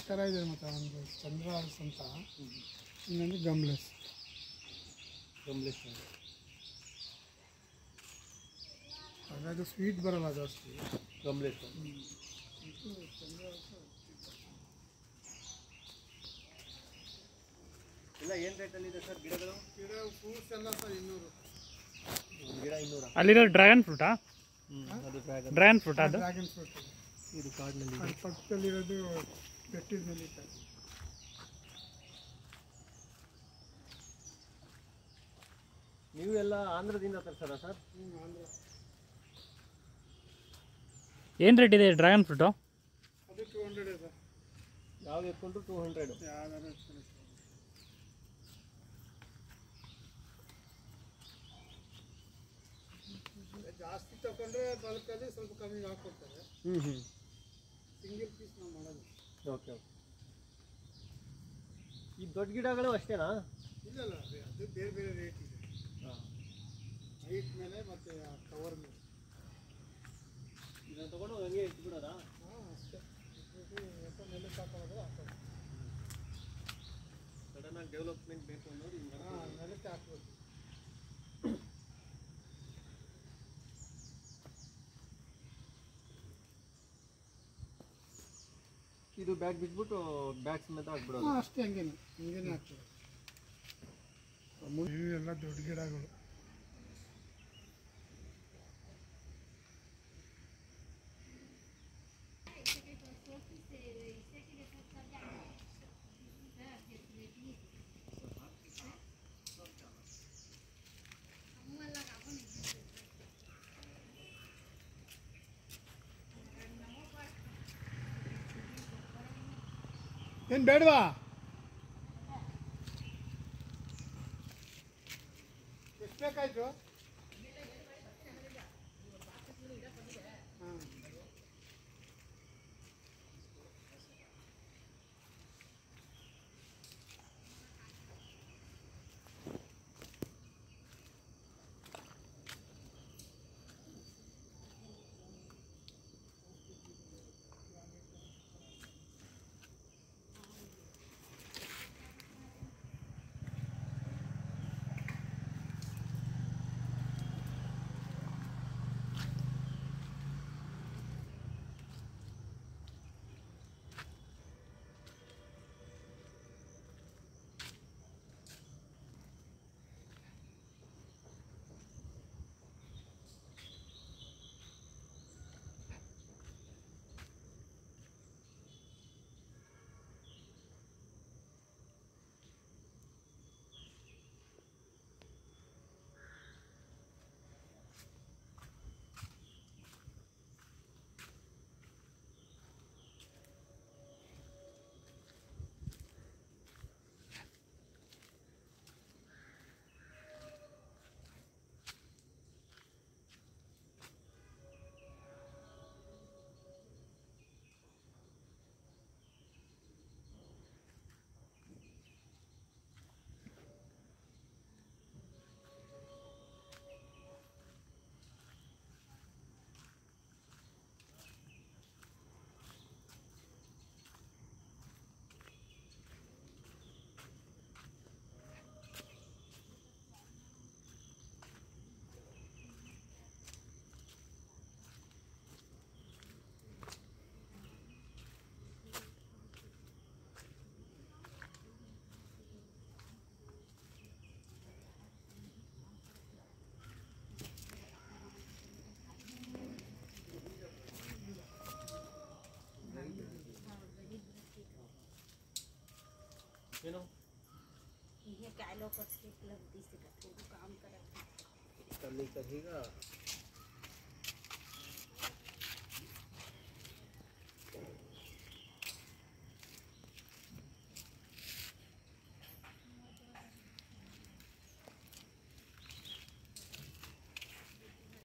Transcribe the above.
ಥರ ಇದೆ ಮತ್ತು ಒಂದು ಚಂದ್ರ ಹಾರ್ಸ್ ಅಂತ ಇನ್ನೊಂದು ಗಮ್ಲೆಸ್ ಗಮ್ಲೆಸ್ ಹಾಗಾಗಿ ಸ್ವೀಟ್ ಬರಲ್ಲ ಜಾಸ್ತಿ ಗಮ್ಲೆಸ್ ಎಲ್ಲ ಏನು ರೇಟಲ್ಲಿ ಇದೆ ಸರ್ ಗಿಡಗಳು ಗಿಡ ಫ್ರೂಟ್ಸ್ ಎಲ್ಲ ಸರ್ ಇನ್ನೂರು ಒಂದು ಗಿಡ ಇನ್ನೂರ ಅಲ್ಲಿರೋ ಡ್ರ್ಯಾಗನ್ ಫ್ರೂಟಾ ಅದು ಡ್ರ್ಯಾಗನ್ ಡ್ರ್ಯಾಗನ್ ಫ್ರೂಟ್ ಅದು ಡ್ರ್ಯಾಗನ್ ಫ್ರೂಟ್ ಇದು ಕಾಡಿನಲ್ಲಿ ಅದ್ರ ಪಕ್ಕದಲ್ಲಿರೋದು ಬೆಟ್ಟಿದ ನೆಲ್ಲಿಕಾಯಿ ನೀವು ಎಲ್ಲ ಆಂಧ್ರದಿಂದ ತರ್ಸಾರ ಸರ್ ಹ್ಞೂ ಆಂಧ್ರ ಏನು ರೇಟ್ ಇದೆ ಡ್ರ್ಯಾಗನ್ ಫ್ರೂಟು ಅದು ಟೂ ಹಂಡ್ರೆಡ್ ಇದೆ ಯಾವ್ದು ಎತ್ಕೊಂಡ್ರು ಟೂ ಹಂಡ್ರೆಡ್ ಯಾವ್ದಾದ್ರು ಇಟ್ಕೊಳ್ಳಿ ಸರ್. ಜಾಸ್ತಿ ತಗೊಂಡ್ರೆ ಬಲ್ಕಲ್ಲಿ ಸ್ವಲ್ಪ ಕಮ್ಮಿ ಹಾಕ್ಕೊಡ್ತಾರೆ ಹ್ಞೂ ಹ್ಞೂ ಸಿಂಗಲ್ ಪೀಸ್ ನಾವು ಮಾಡೋದು ಓಕೆ ಓಕೆ ಈ ದೊಡ್ಡ ಗಿಡಗಳು ಅಷ್ಟೇನಾ ಇಲ್ಲ ಇಲ್ಲ ಅದು ಅದು ಬೇರೆ ಬೇರೆ ರೇಟ್ ಇದೆ ಹಾಂ ಹೈಟ್ ಮೇಲೆ ಮತ್ತು ಕವರ್ ಮೇಲೆ ಇದನ್ನು ತಗೊಂಡು ಹಂಗೆ ಇಟ್ಬಿಡೋದಾ ಹಾಂ ಅಷ್ಟೇ ಇಟ್ಬಿಟ್ಟು ನೆಲಕ್ಕೆ ಹಾಕೊಳ್ಳೋದು ಹಾಕೋದು ಸಡನ್ನಾಗಿ ಡೆವಲಪ್ಮೆಂಟ್ ಬೇಕು ಅನ್ನೋದು ಹಿಂಗೆ ಹಾಂ ನೆಲಕ್ಕೆ ಹಾಕ್ಬೋದು ಇದು ಬ್ಯಾಗ್ ಬಿಟ್ಬಿಟ್ಟು ಬ್ಯಾಗ್ ಸಮೇತ ಹಾಕ್ಬಿಡೋದು ಹಾಂ ಅಷ್ಟೇ ಹಂಗೇನೆ ಹಂಗೇನೆ ಹಾಕ್ಬೋದು ಇವೆಲ್ಲ ದೊಡ್ಡ ಗಿಡಗಳು ಏನು ಬೇಡವಾ ಎಷ್ಟು ಬೇಕಾಯ್ತು ಹಾಂ ಏನು ये काय लोक लगती से काम करत करने का